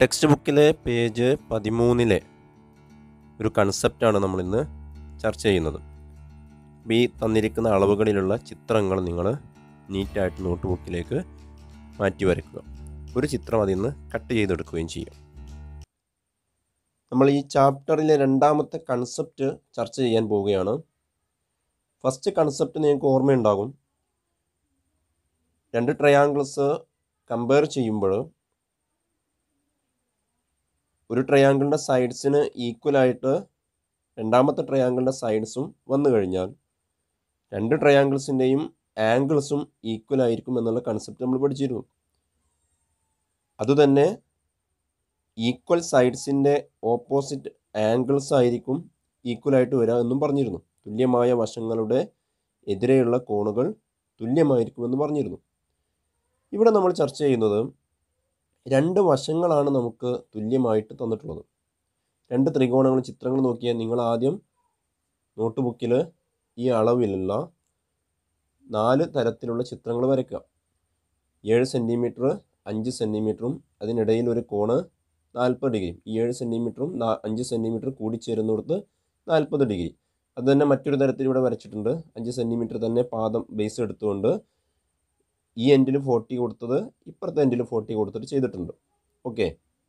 text ബുക്കിലെ page പതിമൂന്നിലെ ഒരു കൺസെപ്റ്റാണ് നമ്മളിന്ന് ചർച്ച ചെയ്യുന്നത് അപ്പോൾ ഈ തന്നിരിക്കുന്ന അളവുകളിലുള്ള ചിത്രങ്ങൾ നിങ്ങൾ നീറ്റായിട്ട് നോട്ട് ബുക്കിലേക്ക് മാറ്റി വരയ്ക്കുക ഒരു ചിത്രം അതിൽ നിന്ന് കട്ട് ചെയ്തെടുക്കുകയും ചെയ്യാം നമ്മൾ ഈ ചാപ്റ്ററിലെ രണ്ടാമത്തെ കൺസെപ്റ്റ് ചർച്ച ചെയ്യാൻ പോവുകയാണ് ഫസ്റ്റ് കൺസെപ്റ്റ് നിങ്ങൾക്ക് ഓർമ്മയുണ്ടാകും രണ്ട് ട്രയാങ്കിൾസ് കമ്പയർ ചെയ്യുമ്പോൾ ഒരു ട്രയാങ്കിളിൻ്റെ സൈഡ്സിന് ഈക്വലായിട്ട് രണ്ടാമത്തെ ട്രയാങ്കിളിൻ്റെ സൈഡ്സും വന്നു കഴിഞ്ഞാൽ രണ്ട് ട്രയാങ്കിൾസിൻ്റെയും ആംഗിൾസും ഈക്വൽ ആയിരിക്കും എന്നുള്ള കൺസെപ്റ്റ് നമ്മൾ പഠിച്ചിരുന്നു അതുതന്നെ ഈക്വൽ സൈഡ്സിൻ്റെ ഓപ്പോസിറ്റ് ആംഗിൾസ് ആയിരിക്കും ഈക്വൽ ആയിട്ട് വരിക എന്നും പറഞ്ഞിരുന്നു തുല്യമായ വശങ്ങളുടെ എതിരെയുള്ള കോണുകൾ തുല്യമായിരിക്കുമെന്ന് പറഞ്ഞിരുന്നു ഇവിടെ നമ്മൾ ചർച്ച ചെയ്യുന്നത് രണ്ട് വശങ്ങളാണ് നമുക്ക് തുല്യമായിട്ട് തന്നിട്ടുള്ളത് രണ്ട് ത്രികോണങ്ങൾ ചിത്രങ്ങൾ നോക്കിയാൽ നിങ്ങൾ ആദ്യം നോട്ട് ബുക്കിൽ ഈ അളവിലുള്ള നാല് തരത്തിലുള്ള ചിത്രങ്ങൾ വരയ്ക്കുക ഏഴ് സെൻറ്റിമീറ്റർ അഞ്ച് സെൻറ്റിമീറ്ററും അതിനിടയിൽ ഒരു കോണ് നാൽപ്പത് ഡിഗ്രി ഈ ഏഴ് സെൻറ്റിമീറ്ററും അഞ്ച് സെൻറ്റിമീറ്റർ കൂടിച്ചേരുന്നിടത്ത് നാൽപ്പത് ഡിഗ്രി അത് തന്നെ മറ്റൊരു തരത്തിൽ ഇവിടെ വരച്ചിട്ടുണ്ട് അഞ്ച് സെൻറ്റിമീറ്റർ തന്നെ പാദം ബേസ് എടുത്തുകൊണ്ട് ഈ എൻഡിൽ ഫോർട്ടി കൊടുത്തത് ഇപ്പുറത്തെ എൻഡിൽ ഫോർട്ടി കൊടുത്തിട്ട് ചെയ്തിട്ടുണ്ട് ഓക്കെ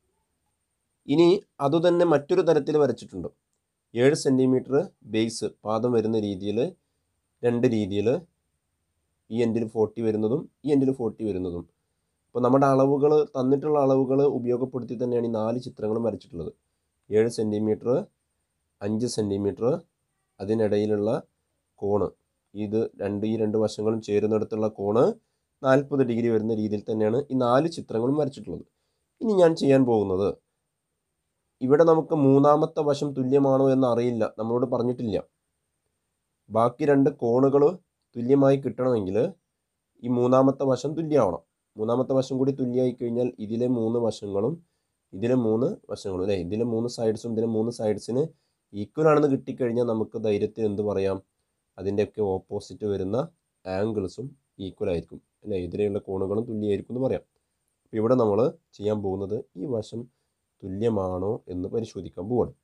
ഇനി അതുതന്നെ മറ്റൊരു തരത്തിൽ വരച്ചിട്ടുണ്ട് ഏഴ് സെൻറ്റിമീറ്റർ ബേസ് പാദം വരുന്ന രീതിയിൽ രണ്ട് രീതിയിൽ ഈ എൻഡിൽ ഫോർട്ടി വരുന്നതും ഈ എൻഡിൽ ഫോർട്ടി വരുന്നതും അപ്പോൾ നമ്മുടെ അളവുകൾ തന്നിട്ടുള്ള അളവുകൾ ഉപയോഗപ്പെടുത്തി തന്നെയാണ് ഈ നാല് ചിത്രങ്ങളും വരച്ചിട്ടുള്ളത് ഏഴ് സെൻറ്റിമീറ്റർ അഞ്ച് സെൻറ്റിമീറ്റർ അതിനിടയിലുള്ള കോണ് ഇത് രണ്ട് ഈ രണ്ട് വശങ്ങളും ചേരുന്നിടത്തുള്ള കോണ് നാൽപ്പത് ഡിഗ്രി വരുന്ന രീതിയിൽ തന്നെയാണ് ഈ നാല് ചിത്രങ്ങളും വരച്ചിട്ടുള്ളത് ഇനി ഞാൻ ചെയ്യാൻ പോകുന്നത് ഇവിടെ നമുക്ക് മൂന്നാമത്തെ വശം തുല്യമാണോ എന്ന് അറിയില്ല നമ്മളോട് പറഞ്ഞിട്ടില്ല ബാക്കി രണ്ട് കോണുകൾ തുല്യമായി കിട്ടണമെങ്കിൽ ഈ മൂന്നാമത്തെ വശം തുല്യമാവണം മൂന്നാമത്തെ വശം കൂടി തുല്യമായി കഴിഞ്ഞാൽ ഇതിലെ മൂന്ന് വശങ്ങളും ഇതിലെ മൂന്ന് വശങ്ങളും അല്ലേ ഇതിലെ മൂന്ന് സൈഡ്സും ഇതിലെ മൂന്ന് സൈഡ്സിന് ഈക്വൽ ആണെന്ന് കിട്ടിക്കഴിഞ്ഞാൽ നമുക്ക് ധൈര്യത്തിൽ എന്ത് പറയാം അതിൻ്റെയൊക്കെ ഓപ്പോസിറ്റ് വരുന്ന ആംഗിൾസും ഈക്വൽ ആയിരിക്കും അല്ലേ എതിരെയുള്ള കോണുകളും തുല്യമായിരിക്കും എന്ന് പറയാം അപ്പോൾ ഇവിടെ നമ്മൾ ചെയ്യാൻ പോകുന്നത് ഈ വശം തുല്യമാണോ എന്ന് പരിശോധിക്കാൻ പോവാണ്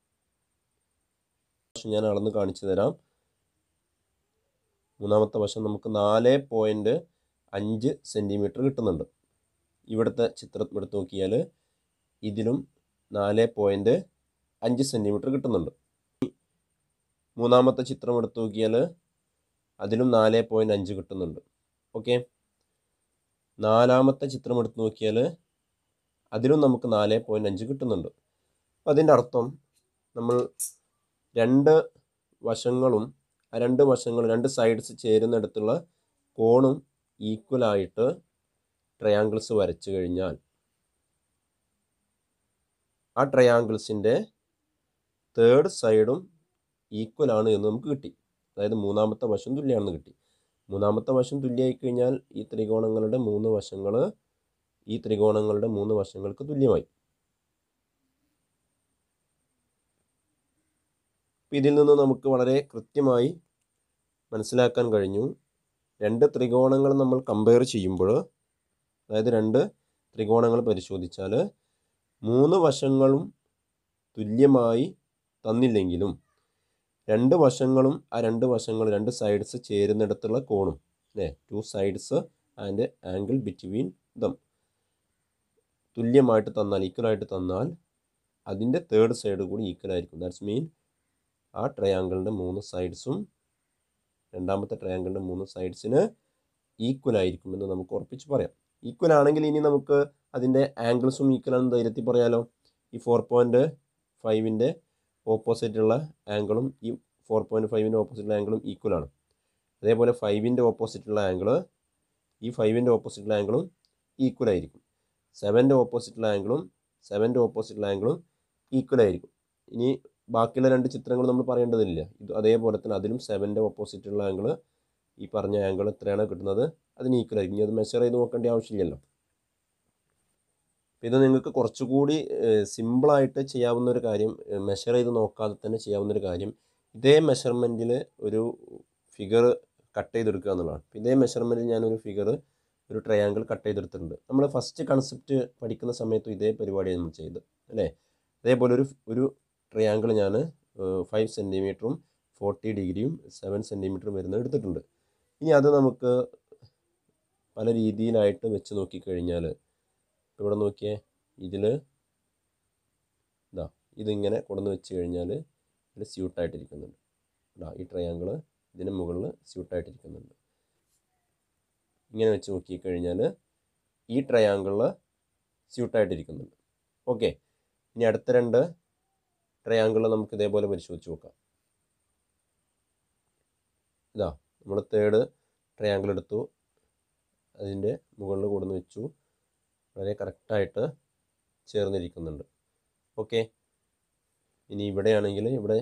വശം ഞാൻ അളന്ന് കാണിച്ചു തരാം മൂന്നാമത്തെ വശം നമുക്ക് നാല് പോയിൻറ്റ് അഞ്ച് സെൻറ്റിമീറ്റർ കിട്ടുന്നുണ്ട് ഇവിടുത്തെ ചിത്രം എടുത്ത് നോക്കിയാൽ ഇതിലും നാല് പോയിൻറ്റ് അഞ്ച് സെൻറ്റിമീറ്റർ കിട്ടുന്നുണ്ട് മൂന്നാമത്തെ ചിത്രം എടുത്ത് നോക്കിയാൽ അതിലും നാല് പോയിൻറ്റ് അഞ്ച് കിട്ടുന്നുണ്ട് ഓക്കെ നാലാമത്തെ ചിത്രം എടുത്ത് നോക്കിയാൽ അതിലും നമുക്ക് നാല് പോയിൻറ്റ് അഞ്ച് കിട്ടുന്നുണ്ട് അപ്പം അതിൻ്റെ അർത്ഥം നമ്മൾ രണ്ട് വശങ്ങളും ആ രണ്ട് വശങ്ങളും രണ്ട് സൈഡ്സ് ചേരുന്നിടത്തുള്ള കോണും ഈക്വലായിട്ട് ട്രയാങ്കിൾസ് വരച്ചു കഴിഞ്ഞാൽ ആ ട്രയാങ്കിൾസിൻ്റെ തേർഡ് സൈഡും ഈക്വൽ ആണ് എന്ന് നമുക്ക് കിട്ടി അതായത് മൂന്നാമത്തെ വശം തുല്യമാണെന്ന് കിട്ടി മൂന്നാമത്തെ വശം തുല്യമായി കഴിഞ്ഞാൽ ഈ ത്രികോണങ്ങളുടെ മൂന്ന് വശങ്ങൾ ഈ ത്രികോണങ്ങളുടെ മൂന്ന് വശങ്ങൾക്ക് തുല്യമായി ഇതിൽ നിന്ന് നമുക്ക് വളരെ കൃത്യമായി മനസ്സിലാക്കാൻ കഴിഞ്ഞു രണ്ട് ത്രികോണങ്ങൾ നമ്മൾ കമ്പയർ ചെയ്യുമ്പോൾ അതായത് രണ്ട് ത്രികോണങ്ങൾ പരിശോധിച്ചാൽ മൂന്ന് വശങ്ങളും തുല്യമായി തന്നില്ലെങ്കിലും രണ്ട് വശങ്ങളും ആ രണ്ട് വശങ്ങൾ രണ്ട് സൈഡ്സ് ചേരുന്നിടത്തുള്ള കോണും അല്ലേ two sides and angle between them തുല്യമായിട്ട് തന്നാൽ ഈക്വലായിട്ട് തന്നാൽ അതിൻ്റെ തേർഡ് സൈഡ് കൂടി ഈക്വൽ ആയിരിക്കും ദാറ്റ്സ് മീൻ ആ ട്രയാങ്കിളിൻ്റെ മൂന്ന് സൈഡ്സും രണ്ടാമത്തെ ട്രയാങ്കിളിൻ്റെ മൂന്ന് സൈഡ്സിന് ഈക്വൽ ആയിരിക്കുമെന്ന് നമുക്ക് ഉറപ്പിച്ച് പറയാം ഈക്വൽ ആണെങ്കിൽ ഇനി നമുക്ക് അതിൻ്റെ ആംഗിൾസും ഈക്വൽ ആണെന്ന് ധൈര്യത്തിൽ പറയാലോ ഈ ഫോർ പോയിൻറ്റ് ഫൈവിൻ്റെ ഓപ്പോസിറ്റുള്ള ആംഗിളും ഈ ഫോർ പോയിൻറ്റ് ഫൈവിൻ്റെ ഓപ്പോസിറ്റുള്ള ആംഗിളും ഈക്വൽ ആണ് അതേപോലെ ഫൈവിൻ്റെ ഓപ്പോസിറ്റുള്ള ആംഗിൾ ഈ ഫൈവിൻ്റെ ഓപ്പോസിറ്റുള്ള ആംഗിളും ഈക്വൽ ആയിരിക്കും സെവൻ്റെ ഓപ്പോസിറ്റുള്ള ആംഗിളും സെവൻ്റെ ഓപ്പോസിറ്റുള്ള ആംഗിളും ഈക്വൽ ആയിരിക്കും ഇനി ബാക്കിയുള്ള രണ്ട് ചിത്രങ്ങൾ നമ്മൾ പറയേണ്ടതില്ല ഇത് അതേപോലെ തന്നെ അതിലും സെവൻ്റെ ഓപ്പോസിറ്റുള്ള ആംഗിൾ ഈ പറഞ്ഞ ആംഗിൾ എത്രയാണ് കിട്ടുന്നത് അതിന് ഈക്വൽ ആയിരിക്കും ഇനി അത് മെഷർ ചെയ്ത് നോക്കേണ്ട ആവശ്യമില്ലല്ലോ ഇത് നിങ്ങൾക്ക് കുറച്ചുകൂടി സിമ്പിളായിട്ട് ചെയ്യാവുന്ന ഒരു കാര്യം മെഷർ ചെയ്ത് നോക്കാതെ തന്നെ ചെയ്യാവുന്ന ഒരു കാര്യം ഇതേ മെഷർമെൻറ്റിൽ ഒരു ഫിഗർ കട്ട് ചെയ്തെടുക്കുക എന്നുള്ളതാണ് ഇതേ മെഷർമെൻറ്റിൽ ഞാനൊരു ഫിഗർ ഒരു ട്രയാങ്കിൾ കട്ട് ചെയ്തെടുത്തിട്ടുണ്ട് നമ്മൾ ഫസ്റ്റ് കൺസെപ്റ്റ് പഠിക്കുന്ന സമയത്തും ഇതേ പരിപാടി നമ്മൾ ചെയ്ത് അല്ലേ അതേപോലെ ഒരു ഒരു ട്രയാങ്കിൾ ഞാൻ ഫൈവ് സെൻറ്റിമീറ്ററും ഫോർട്ടി ഡിഗ്രിയും സെവൻ സെൻറ്റിമീറ്ററും വരുന്നത് എടുത്തിട്ടുണ്ട് ഇനി അത് നമുക്ക് പല രീതിയിലായിട്ട് വെച്ച് നോക്കിക്കഴിഞ്ഞാൽ ഇവിടെ നോക്കിയേ ഇതിൽ ഇതാ ഇതിങ്ങനെ കൊണ്ടുവന്ന് വെച്ച് കഴിഞ്ഞാൽ ഇതിൽ സ്യൂട്ടായിട്ടിരിക്കുന്നുണ്ട് ഇതാ ഈ ട്രയാങ്കിൾ ഇതിന് മുകളിൽ സ്യൂട്ടായിട്ടിരിക്കുന്നുണ്ട് ഇങ്ങനെ വെച്ച് നോക്കിക്കഴിഞ്ഞാൽ ഈ ട്രയാങ്കിളിൽ സ്യൂട്ടായിട്ടിരിക്കുന്നുണ്ട് ഓക്കെ ഇനി അടുത്ത രണ്ട് ട്രയാങ്കിൾ നമുക്ക് ഇതേപോലെ പരിശോധിച്ച് നോക്കാം ഇതാ നമ്മൾ തേർഡ് ട്രയാങ്കിൾ എടുത്തു അതിൻ്റെ മുകളിൽ കൊണ്ടുവന്ന് വെച്ചു വളരെ കറക്റ്റായിട്ട് ചേർന്നിരിക്കുന്നുണ്ട് ഓക്കെ ഇനി ഇവിടെയാണെങ്കിൽ ഇവിടെ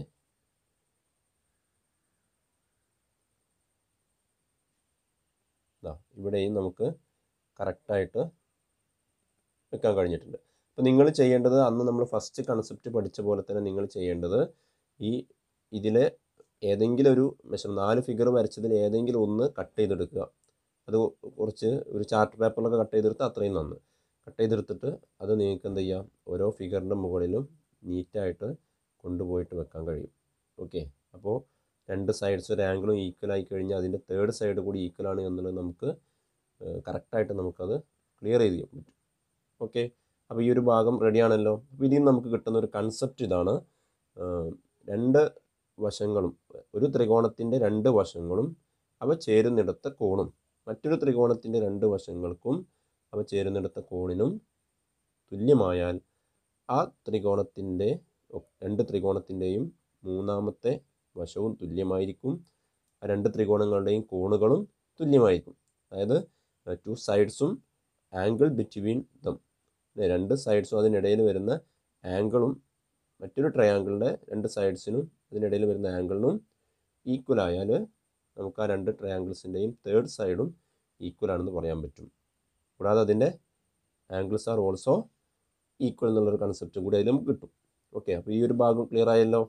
ഇതാ ഇവിടെയും നമുക്ക് കറക്റ്റായിട്ട് വെക്കാൻ കഴിഞ്ഞിട്ടുണ്ട് അപ്പോൾ നിങ്ങൾ ചെയ്യേണ്ടത് അന്ന് നമ്മൾ ഫസ്റ്റ് കൺസെപ്റ്റ് പഠിച്ച പോലെ തന്നെ നിങ്ങൾ ചെയ്യേണ്ടത് ഈ ഇതിലെ ഏതെങ്കിലും ഒരു മെഷർ നാല് ഫിഗർ വരച്ചതിൽ ഏതെങ്കിലും ഒന്ന് കട്ട് ചെയ്തെടുക്കുക അത് കുറച്ച് ഒരു ചാർട്ട് പേപ്പറിലൊക്കെ കട്ട് ചെയ്തെടുത്ത് അത്രയും നന്ന് കട്ട് ചെയ്തെടുത്തിട്ട് അത് നിങ്ങൾക്ക് എന്ത് ചെയ്യാം ഓരോ ഫിഗറിൻ്റെ മുകളിലും നീറ്റായിട്ട് കൊണ്ടുപോയിട്ട് വെക്കാൻ കഴിയും ഓക്കെ അപ്പോൾ രണ്ട് സൈഡ്സ് ഒരു ആംഗിളും ഈക്വൽ ആയി കഴിഞ്ഞാൽ അതിൻ്റെ തേർഡ് സൈഡ് കൂടി ഈക്വൽ ആണ് എന്നുള്ളത് നമുക്ക് കറക്റ്റായിട്ട് നമുക്കത് ക്ലിയർ ചെയ്ത് ചെയ്യാൻ പറ്റും ഓക്കെ അപ്പോൾ ഈ ഒരു ഭാഗം റെഡിയാണല്ലോ അപ്പോൾ ഇതിൽ നിന്ന് നമുക്ക് കിട്ടുന്ന ഒരു കൺസെപ്റ്റ് ഇതാണ് രണ്ട് വശങ്ങളും ഒരു ത്രികോണത്തിൻ്റെ രണ്ട് വശങ്ങളും അവ ചേരുന്നിടത്ത കോണും മറ്റൊരു ത്രികോണത്തിൻ്റെ രണ്ട് വശങ്ങൾക്കും അവ ചേരുന്നിടത്ത കോണിനും തുല്യമായാൽ ആ ത്രികോണത്തിൻ്റെ രണ്ട് ത്രികോണത്തിൻ്റെയും മൂന്നാമത്തെ വശവും തുല്യമായിരിക്കും ആ രണ്ട് ത്രികോണങ്ങളുടെയും കോണുകളും തുല്യമായിരിക്കും അതായത് ടു സൈഡ്സും ആംഗിൾ ബിറ്റ്വീൻ ദം രണ്ട് സൈഡ്സും അതിനിടയിൽ വരുന്ന ആംഗിളും മറ്റൊരു ട്രയാങ്കിളിൻ്റെ രണ്ട് സൈഡ്സിനും അതിനിടയിൽ വരുന്ന ആംഗിളിനും ഈക്വൽ ആയാൽ നമുക്ക് ആ രണ്ട് ട്രയാങ്കിൾസിൻ്റെയും തേർഡ് സൈഡും ഈക്വൽ ആണെന്ന് പറയാൻ പറ്റും കൂടാതെ അതിൻ്റെ ആംഗിൾസ് ആർ ഓൾസോ ഈക്വൽ എന്നുള്ളൊരു കൺസെപ്റ്റും കൂടി അതിൽ നമുക്ക് കിട്ടും ഓക്കെ അപ്പോൾ ഈ ഒരു ഭാഗം ക്ലിയർ ആയല്ലോ